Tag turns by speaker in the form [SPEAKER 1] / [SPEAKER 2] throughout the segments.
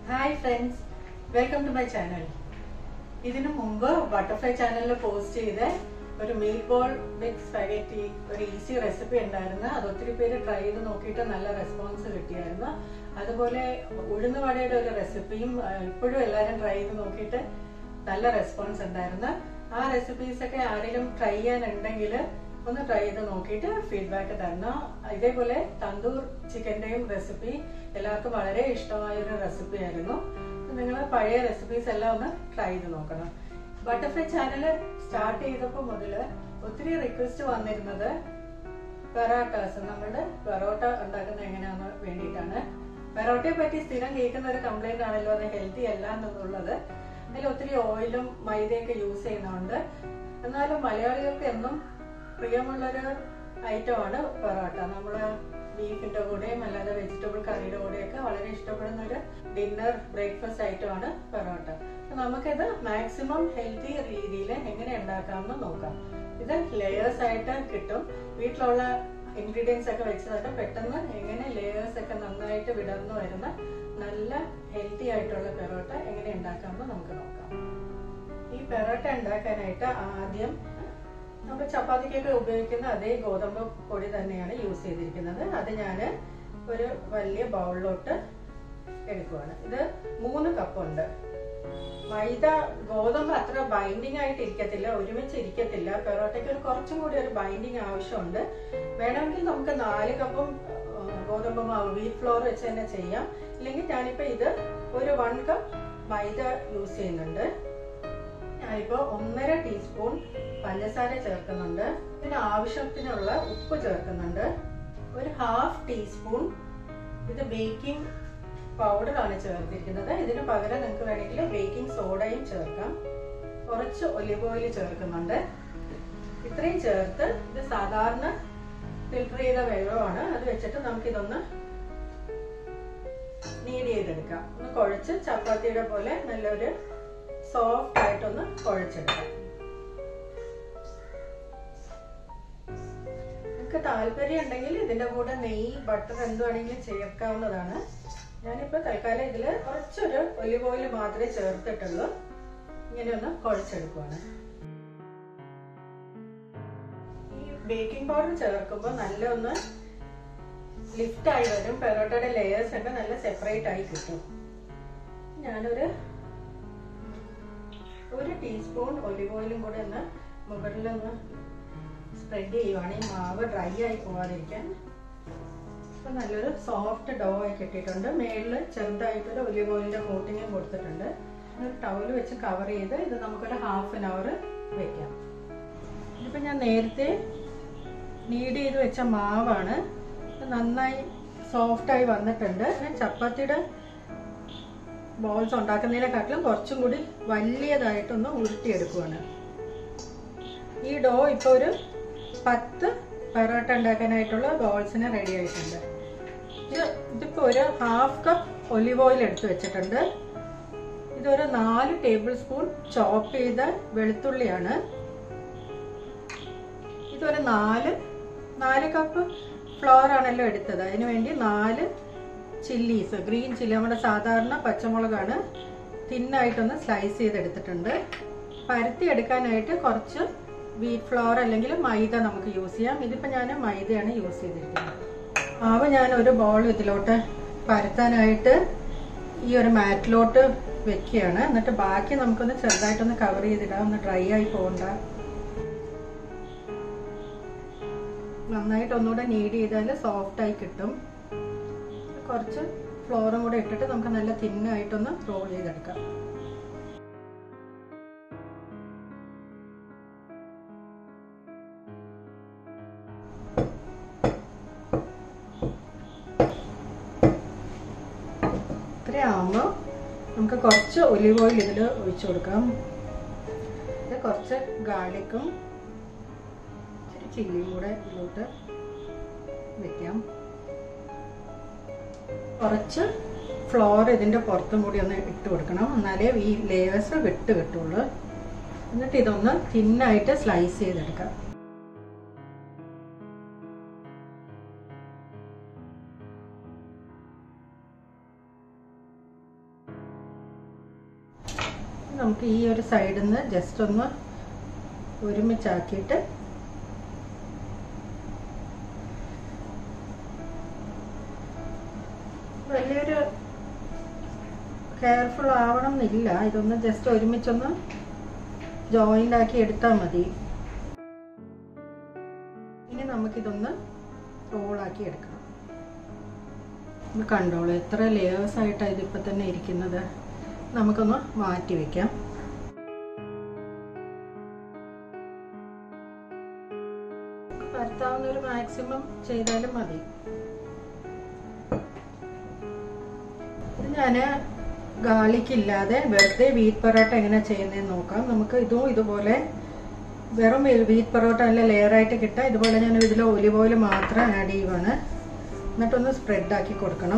[SPEAKER 1] hi friends welcome to my channel ഇതിനു മുമ്പ് butterfly ചാനലിൽ പോസ്റ്റ് ചെയ്ത ഒരു മീറ്റ് ബോൾ വിത്ത് സ്പഗറ്റി ഒരു ഈസി റെസിപ്പി ഉണ്ടായിരുന്നു അത് ഒത്തിരി പേര് ട്രൈ ചെയ്ത് നോക്കിയിട്ട് നല്ല റെസ്പോൺസ് കിട്ടിയായിരുന്നു അതുപോലെ ഉഴുന്നുവടയുടെ ഒരു റെസിപ്പിയും ഇപ്പോഴും എല്ലാവരും ട്രൈ ചെയ്ത് നോക്കിയിട്ട് നല്ല റെസ്പോൺസ് ഉണ്ടായിരുന്നു ആ റെസിപ്പീസ് ഒക്കെ ആരെങ്കിലും ട്രൈ ചെയ്യാനുണ്ടെങ്കിൽ ഒന്ന് ട്രൈ ചെയ്ത് നോക്കിയിട്ട് ഫീഡ്ബാക്ക് തരണം ഇതേപോലെ തന്തൂർ ചിക്കന്റെയും റെസിപ്പി എല്ലാവർക്കും വളരെ ഇഷ്ടമായ ഒരു റെസിപ്പി ആയിരുന്നു നിങ്ങൾ പഴയ റെസിപ്പീസ് എല്ലാം ഒന്ന് ട്രൈ ചെയ്ത് നോക്കണം ബട്ടർഫ്ലൈ ചാനൽ സ്റ്റാർട്ട് ചെയ്തപ്പോൾ മുതൽ ഒത്തിരി റിക്വസ്റ്റ് വന്നിരുന്നത് പെറോട്ടാസ് നമ്മളുടെ പെറോട്ട ഉണ്ടാക്കുന്നത് എങ്ങനെയാണെന്ന് വേണ്ടിയിട്ടാണ് പെറോട്ടയെ പറ്റി സ്ഥിരം കേൾക്കുന്ന ഒരു കംപ്ലൈന്റ് ആണല്ലോ അത് ഹെൽത്തി അല്ല എന്നുള്ളത് അതിൽ ഒത്തിരി ഓയിലും മൈദയൊക്കെ യൂസ് ചെയ്യുന്നുണ്ട് എന്നാലും മലയാളികൾക്ക് എന്നും പ്രിയമുള്ളൊരു ഐറ്റമാണ് പൊറോട്ട നമ്മൾ ബീഫിന്റെ കൂടെയും അല്ലാതെ വെജിറ്റബിൾ കറിയുടെ കൂടെയൊക്കെ വളരെ ഇഷ്ടപ്പെടുന്ന ഒരു ഡിന്നർ ബ്രേക്ക്ഫാസ്റ്റ് ഐറ്റമാണ് പൊറോട്ട നമുക്കിത് മാക്സിമം ഹെൽത്തി രീതിയിൽ എങ്ങനെ ഉണ്ടാക്കാമെന്ന് നോക്കാം ഇത് ലെയേഴ്സ് ആയിട്ട് കിട്ടും വീട്ടിലുള്ള ഇൻഗ്രീഡിയൻസ് ഒക്കെ വെച്ച് തന്നെ പെട്ടെന്ന് എങ്ങനെ ലേയേഴ്സ് ഒക്കെ നന്നായിട്ട് വിടർന്നു വരുന്ന നല്ല ഹെൽത്തി ആയിട്ടുള്ള പെറോട്ട എങ്ങനെ ഉണ്ടാക്കാമെന്ന് നമുക്ക് നോക്കാം ഈ പെറോട്ട ഉണ്ടാക്കാനായിട്ട് ആദ്യം നമ്മൾ ചപ്പാത്തിക്കൊക്കെ ഉപയോഗിക്കുന്ന അതേ ഗോതമ്പ് പൊടി തന്നെയാണ് യൂസ് ചെയ്തിരിക്കുന്നത് അത് ഞാൻ ഒരു വലിയ ബൗളിലോട്ട് എടുക്കുവാണ് ഇത് മൂന്ന് കപ്പുണ്ട് മൈദ ഗോതമ്പ് അത്ര ബൈൻഡിങ് ആയിട്ട് ഇരിക്കത്തില്ല ഒരുമിച്ച് ഇരിക്കത്തില്ല പെറോട്ടയ്ക്ക് ഒരു കുറച്ചും കൂടി ഒരു ബൈൻഡിങ് ആവശ്യമുണ്ട് വേണമെങ്കിൽ നമുക്ക് നാല് കപ്പും ഗോതമ്പ് മാവ് വീറ്റ് ഫ്ലോർ വെച്ച് തന്നെ ചെയ്യാം ഇല്ലെങ്കിൽ ഞാനിപ്പോൾ ഇത് ഒരു വൺ കപ്പ് മൈദ യൂസ് ചെയ്യുന്നുണ്ട് ഞാനിപ്പോൾ ഒന്നര ടീസ്പൂൺ പഞ്ചസാര ചേർക്കുന്നുണ്ട് ഇതിന് ആവശ്യത്തിനുള്ള ഉപ്പ് ചേർക്കുന്നുണ്ട് ഒരു ഹാഫ് ടീസ്പൂൺ ഇത് ബേക്കിംഗ് പൗഡർ ആണ് ചേർത്തിരിക്കുന്നത് ഇതിന് പകരം നിങ്ങൾക്ക് വേണമെങ്കിൽ ബേക്കിംഗ് സോഡയും ചേർക്കാം കുറച്ച് ഒലിവ് ഓയിൽ ചേർക്കുന്നുണ്ട് ഇത്രയും ചേർത്ത് ഇത് സാധാരണ ഫിൽട്ടർ ചെയ്ത വെള്ളമാണ് അത് വെച്ചിട്ട് നമുക്കിതൊന്ന് നീഡ് ചെയ്തെടുക്കാം ഒന്ന് കുഴച്ച് ചപ്പാത്തിയുടെ പോലെ നല്ലൊരു സോഫ്റ്റ് ആയിട്ടൊന്ന് കുഴച്ചെടുക്കാം നിങ്ങൾക്ക് താല്പര്യം ഉണ്ടെങ്കിൽ ഇതിന്റെ കൂടെ നെയ്യ് ബട്ടർ എന്തുവാണെങ്കിലും ചേർക്കാവുന്നതാണ് ഞാനിപ്പോൾ തൽക്കാലം ഇതിൽ കുറച്ചൊരു ഒലിവ് ഓയിൽ മാത്രമേ ചേർത്തിട്ടുള്ളൂ ഇങ്ങനെ ഒന്ന് കുഴച്ചെടുക്കുവാണ് ഈ ബേക്കിംഗ് പൗഡർ ചേർക്കുമ്പോൾ നല്ല ഒന്ന് ലിഫ്റ്റ് ആയി വരും പെറോട്ടയുടെ ലെയേഴ്സ് ഒക്കെ നല്ല സെപ്പറേറ്റ് ആയി കിട്ടും ഞാനൊരു ഒരു ടീസ്പൂൺ ഒലിവ് ഓയിലും കൂടെ ഒന്ന് മുകളിലൊന്ന് സ്പ്രെഡ് ചെയ്യുവാണ് ഈ മാവ് ഡ്രൈ ആയി പോവാതിരിക്കാൻ ഇപ്പൊ നല്ലൊരു സോഫ്റ്റ് ഡോ ആയി കിട്ടിയിട്ടുണ്ട് മേളിൽ ചെറുതായിട്ടൊരു ഒലിവ് ഓയിലിന്റെ കോട്ടിങ്ങും കൊടുത്തിട്ടുണ്ട് ഒരു ടവൽ വെച്ച് കവർ ചെയ്ത് ഇത് നമുക്കൊരു ഹാഫ് ആൻ അവർ വെക്കാം ഇതിപ്പോ ഞാൻ നേരത്തെ നീഡ് ചെയ്ത് വെച്ച മാവാണ് നന്നായി സോഫ്റ്റായി വന്നിട്ടുണ്ട് ചപ്പാത്തിയുടെ ബോൾസ് ഉണ്ടാക്കുന്നതിനെക്കാട്ടിലും കുറച്ചും കൂടി വലിയതായിട്ടൊന്ന് ഉരുട്ടിയെടുക്കുവാണ് ഈ ഡോ ഇപ്പോൾ ഒരു പത്ത് പെറോട്ട ഉണ്ടാക്കാനായിട്ടുള്ള ബോൾസിന് റെഡി ആയിട്ടുണ്ട് ഇത് ഇതിപ്പോൾ ഒരു ഹാഫ് കപ്പ് ഒലിവ് ഓയിൽ എടുത്ത് വെച്ചിട്ടുണ്ട് ഇതൊരു നാല് ടേബിൾ സ്പൂൺ ചോപ്പ് ചെയ്ത വെളുത്തുള്ളിയാണ് ഇതൊരു നാല് നാല് കപ്പ് ഫ്ലോർ ആണല്ലോ എടുത്തത് അതിന് വേണ്ടി നാല് ചില്ലീസ് ഗ്രീൻ ചില്ലി നമ്മുടെ സാധാരണ പച്ചമുളകാണ് തിന്നായിട്ടൊന്ന് സ്ലൈസ് ചെയ്തെടുത്തിട്ടുണ്ട് പരത്തി എടുക്കാനായിട്ട് കുറച്ച് വീറ്റ് ഫ്ലോർ അല്ലെങ്കിൽ മൈദ നമുക്ക് യൂസ് ചെയ്യാം ഇതിപ്പോൾ ഞാൻ മൈദയാണ് യൂസ് ചെയ്തിരിക്കുന്നത് മാവ് ഞാൻ ഒരു ബോൾ ഇതിലോട്ട് പരത്താനായിട്ട് ഈ ഒരു മാറ്റിലോട്ട് വെക്കുകയാണ് എന്നിട്ട് ബാക്കി നമുക്കൊന്ന് ചെറുതായിട്ടൊന്ന് കവർ ചെയ്തിടാം ഒന്ന് ഡ്രൈ ആയി പോകണ്ട നന്നായിട്ട് ഒന്നുകൂടെ നീഡ് ചെയ്താൽ സോഫ്റ്റായി കിട്ടും കുറച്ച് ഫ്ലോറും കൂടെ ഇട്ടിട്ട് നമുക്ക് നല്ല തിന്നായിട്ടൊന്ന് റോൾ ചെയ്തെടുക്കാം ഇത്രയാകുമ്പോൾ നമുക്ക് കുറച്ച് ഒലിവ് ഓയിൽ ഇതിൽ ഒഴിച്ചു കൊടുക്കാം ഇത് കുറച്ച് ഗാർലിക്കും ഇച്ചിരി ചില്ലിയും കൂടെ ഇതിലോട്ട് വെക്കാം കുറച്ച് ഫ്ലോർ ഇതിൻ്റെ പുറത്തും കൂടി ഒന്ന് ഇട്ട് കൊടുക്കണം എന്നാലേ ഈ ലേയേഴ്സ് വിട്ട് കിട്ടുള്ളൂ എന്നിട്ട് ഇതൊന്ന് തിന്നായിട്ട് സ്ലൈസ് ചെയ്തെടുക്കാം നമുക്ക് ഈ ഒരു സൈഡിൽ നിന്ന് ജസ്റ്റ് ഒന്ന് ഒരുമിച്ചാക്കിയിട്ട് വലിയൊരു കെയർഫുൾ ആവണം എന്നില്ല ഇതൊന്ന് ജസ്റ്റ് ഒരുമിച്ചൊന്ന് ജോയിൻ്റ് ആക്കി എടുത്താൽ മതി ഇനി നമുക്കിതൊന്ന് റോളാക്കി എടുക്കണം ഇത് കണ്ടോളൂ എത്ര ലെയേഴ്സ് ആയിട്ടാണ് ഇതിപ്പോൾ തന്നെ ഇരിക്കുന്നത് നമുക്കൊന്ന് മാറ്റി വെക്കാം പരത്താവുന്ന ഒരു മാക്സിമം ചെയ്താലും മതി ഇത് ഞാൻ ഗാർലിക് ഇല്ലാതെ വെറുതെ വീറ്റ് പൊറോട്ട എങ്ങനെ ചെയ്യുന്നതെന്ന് നോക്കാം നമുക്ക് ഇതും ഇതുപോലെ വെറും വീറ്റ് പൊറോട്ട നല്ല ലെയറായിട്ട് കിട്ടാം ഇതുപോലെ ഞാൻ ഇതിൽ ഒലിവ് ഓയിൽ മാത്രം ആഡ് ചെയ്യുവാണ് എന്നിട്ടൊന്ന് സ്പ്രെഡ് ആക്കി കൊടുക്കണം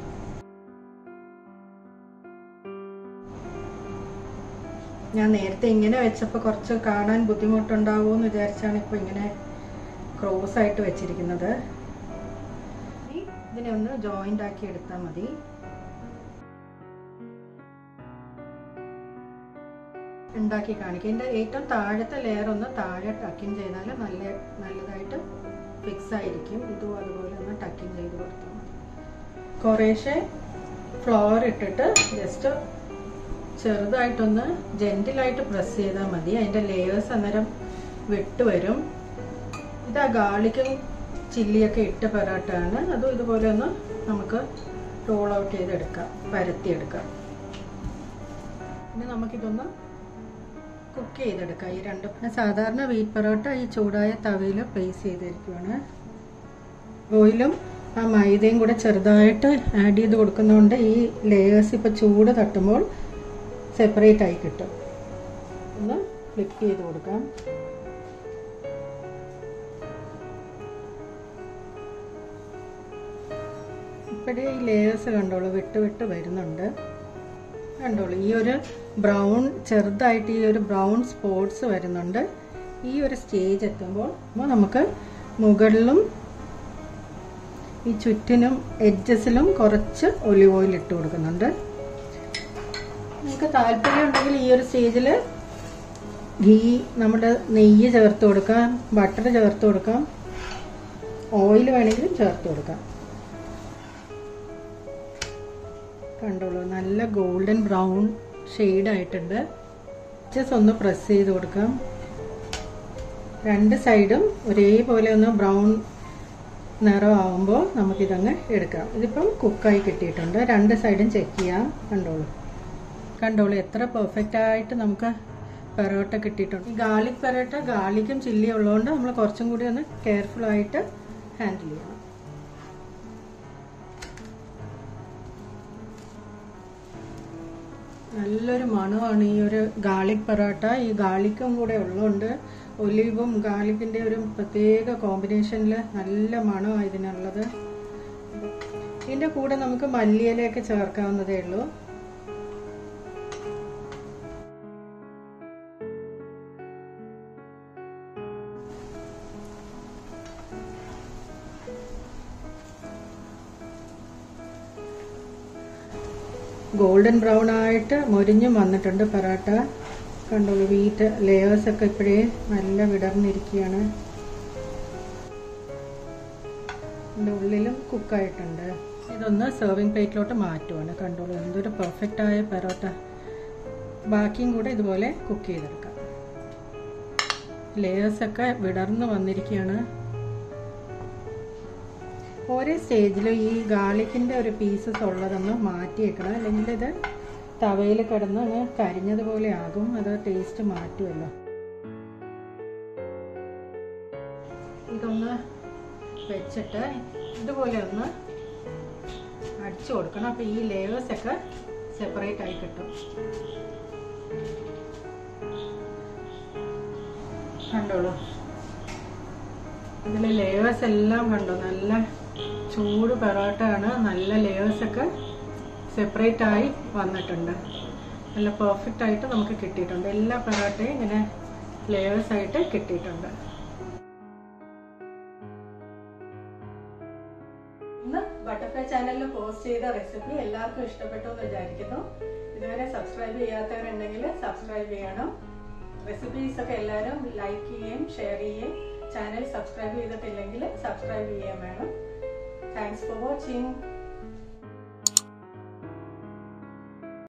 [SPEAKER 1] ഞാൻ നേരത്തെ ഇങ്ങനെ വെച്ചപ്പോൾ കുറച്ച് കാണാൻ ബുദ്ധിമുട്ടുണ്ടാവുമെന്ന് വിചാരിച്ചാണ് ഇപ്പോൾ ഇങ്ങനെ ക്രോസ് ആയിട്ട് വെച്ചിരിക്കുന്നത് ഇതിനെ ഒന്ന് ജോയിൻ്റ് ആക്കി എടുത്താൽ മതി ഉണ്ടാക്കി കാണിക്കുക ഇതിൻ്റെ ഏറ്റവും താഴത്തെ ലെയർ ഒന്ന് താഴെ ടക്കിങ് ചെയ്താൽ നല്ല നല്ലതായിട്ട് ഫിക്സ് ആയിരിക്കും ഇതും അതുപോലെ ഒന്ന് ടക്കിങ് ചെയ്ത് കൊടുത്താൽ മതി കുറേശ്ശെ ഫ്ലോർ ഇട്ടിട്ട് ജസ്റ്റ് ചെറുതായിട്ടൊന്ന് ജെൻറ്റിലായിട്ട് പ്രസ് ചെയ്താൽ മതി അതിൻ്റെ ലെയേഴ്സ് അന്നേരം വിട്ട് വരും ഇത് ആ ഗാർലിക്കും ചില്ലിയൊക്കെ ഇട്ട പൊറോട്ടയാണ് അതും ഇതുപോലെ ഒന്ന് നമുക്ക് റോൾ ഔട്ട് ചെയ്തെടുക്കാം പരത്തിയെടുക്കാം ഇനി നമുക്കിതൊന്ന് കുക്ക് ചെയ്തെടുക്കാം ഈ രണ്ടും സാധാരണ വീറ്റ് പൊറോട്ട ഈ ചൂടായ തവയിൽ പ്ലേസ് ചെയ്തിരിക്കുവാണ് ഓയിലും ആ മൈദയും കൂടെ ചെറുതായിട്ട് ആഡ് ചെയ്ത് കൊടുക്കുന്നതുകൊണ്ട് ഈ ലെയേഴ്സ് ഇപ്പോൾ ചൂട് തട്ടുമ്പോൾ സെപ്പറേറ്റ് ആയി കിട്ടും ഒന്ന് ഫ്ലിപ്പ് ചെയ്ത് കൊടുക്കാം ഇപ്പോഴേ ഈ ലേയേഴ്സ് കണ്ടോളൂ വിട്ട് വിട്ട് വരുന്നുണ്ട് കണ്ടോളൂ ഈ ഒരു ബ്രൗൺ ചെറുതായിട്ട് ഈ ഒരു ബ്രൗൺ സ്പോട്സ് വരുന്നുണ്ട് ഈ ഒരു സ്റ്റേജ് എത്തുമ്പോൾ നമുക്ക് മുകളിലും ഈ ചുറ്റിനും എഡ്ജസിലും കുറച്ച് ഒലിവ് ഓയിൽ ഇട്ട് കൊടുക്കുന്നുണ്ട് നിങ്ങൾക്ക് താല്പര്യം ഉണ്ടെങ്കിൽ ഈ ഒരു സ്റ്റേജിൽ ഗീ നമ്മുടെ നെയ്യ് ചേർത്ത് കൊടുക്കാം ബട്ടർ ചേർത്ത് കൊടുക്കാം ഓയിൽ വേണമെങ്കിലും ചേർത്ത് കൊടുക്കാം കണ്ടോളൂ നല്ല ഗോൾഡൻ ബ്രൗൺ ഷെയ്ഡ് ആയിട്ടുണ്ട് ജസ്റ്റ് ഒന്ന് പ്രസ് ചെയ്ത് കൊടുക്കാം രണ്ട് സൈഡും ഒരേപോലെ ഒന്ന് ബ്രൗൺ നിറമാവുമ്പോൾ നമുക്കിതങ്ങ് എടുക്കാം ഇതിപ്പം കുക്കായി കിട്ടിയിട്ടുണ്ട് രണ്ട് സൈഡും ചെക്ക് ചെയ്യാം കണ്ടോളൂ കണ്ടോളൂ എത്ര പെർഫെക്റ്റ് ആയിട്ട് നമുക്ക് പെറോട്ട കിട്ടിയിട്ടുണ്ട് ഈ ഗാർലിക് പെറോട്ട ഗാർലിക്കും ചില്ലിയും ഉള്ളതുകൊണ്ട് നമ്മൾ കുറച്ചും കൂടി ഒന്ന് കെയർഫുൾ ആയിട്ട് ഹാൻഡിൽ ചെയ്യണം നല്ലൊരു മണമാണ് ഈ ഒരു ഗാർലിക് പൊറോട്ട ഈ ഗാർലിക്കും കൂടെ ഉള്ളതുകൊണ്ട് ഒലിവും ഗാർലിക്കിൻ്റെ ഒരു പ്രത്യേക കോമ്പിനേഷനിൽ നല്ല മണമാണ് ഇതിനുള്ളത് ഇതിൻ്റെ കൂടെ നമുക്ക് മല്ലിയിലയൊക്കെ ചേർക്കാവുന്നതേ ഉള്ളൂ ഗോൾഡൻ ബ്രൗൺ ആയിട്ട് മൊരിഞ്ഞും വന്നിട്ടുണ്ട് പൊറോട്ട കണ്ടോളൂ വീറ്റ് ലെയേഴ്സ് ഒക്കെ ഇപ്പോഴേ നല്ല വിടർന്നിരിക്കുകയാണ് ഇതിൻ്റെ ഉള്ളിലും കുക്കായിട്ടുണ്ട് ഇതൊന്ന് സെർവിങ് പ്ലേറ്റിലോട്ട് മാറ്റുവാണ് കണ്ടോളൂ എന്തൊരു പെർഫെക്റ്റ് ആയ പൊറോട്ട ബാക്കിയും കൂടെ ഇതുപോലെ കുക്ക് ചെയ്തെടുക്കാം ലെയേഴ്സ് ഒക്കെ വിടർന്ന് വന്നിരിക്കുകയാണ് ഓരോ സ്റ്റേജിലും ഈ ഗാർലിക്കിൻ്റെ ഒരു പീസസ് ഉള്ളതൊന്ന് മാറ്റിയേക്കണം അല്ലെങ്കിൽ ഇത് തവയിൽ കിടന്ന് അങ്ങ് കരിഞ്ഞതുപോലെ ആകും അത് ടേസ്റ്റ് മാറ്റുമല്ലോ ഇതൊന്ന് വെച്ചിട്ട് ഇതുപോലെ ഒന്ന് അടിച്ചു കൊടുക്കണം അപ്പോൾ ഈ ലേയേഴ്സ് ഒക്കെ സെപ്പറേറ്റ് ആയി കിട്ടും കണ്ടോളൂ ഇതിലെ ലേയേഴ്സ് എല്ലാം കണ്ടോ നല്ല ചൂട് പെറോട്ടയാണ് നല്ല ലേയേഴ്സ് ഒക്കെ സെപ്പറേറ്റ് ആയി വന്നിട്ടുണ്ട് നല്ല പെർഫെക്റ്റ് ആയിട്ട് നമുക്ക് കിട്ടിയിട്ടുണ്ട് എല്ലാ പെറോട്ടയും ഇങ്ങനെ ലേയേഴ്സ് ആയിട്ട് കിട്ടിയിട്ടുണ്ട് ഇന്ന് ബട്ടർഫ്ലൈ ചാനലിൽ പോസ്റ്റ് ചെയ്ത റെസിപ്പി എല്ലാവർക്കും ഇഷ്ടപ്പെട്ടു എന്ന് വിചാരിക്കുന്നു ഇതുവരെ സബ്സ്ക്രൈബ് ചെയ്യാത്തവരുണ്ടെങ്കിൽ സബ്സ്ക്രൈബ് ചെയ്യണം റെസിപ്പീസ് ഒക്കെ എല്ലാവരും ലൈക്ക് ചെയ്യുകയും ഷെയർ ചെയ്യുകയും ചാനൽ സബ്സ്ക്രൈബ് ചെയ്തിട്ടില്ലെങ്കിൽ സബ്സ്ക്രൈബ് ചെയ്യാൻ വേണം താങ്ക്സ് ഫോർ വാച്ചിങ്